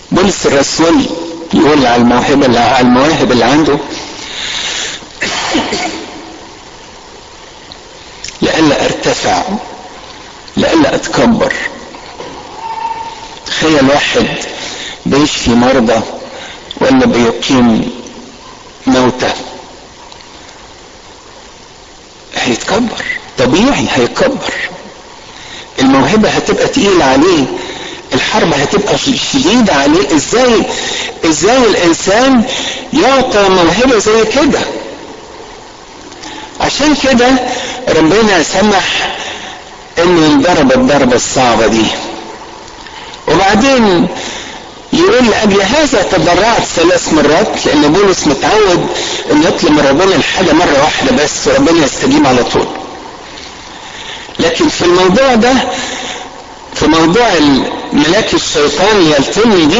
بولس الرسول يقول على الموهبة اللي على المواهب اللي عنده لئلا ارتفع لئلا اتكبر تخيل واحد بيشفي مرضى ولا بيقيم موتى هيتكبر طبيعي هيتكبر الموهبة هتبقى تقيلة عليه الحرب هتبقى شديدة عليه ازاي ازاي الانسان يعطى موهبة زي كده عشان كده ربنا سمح انه ينضرب الضربة الصعبة دي وبعدين يقول لأجل هذا تضرعت ثلاث مرات لأن بولس متعود إنه يطلب من ربنا الحاجة مرة واحدة بس وربنا يستجيب على طول. لكن في الموضوع ده في موضوع ملاك الشيطان يلتمي دي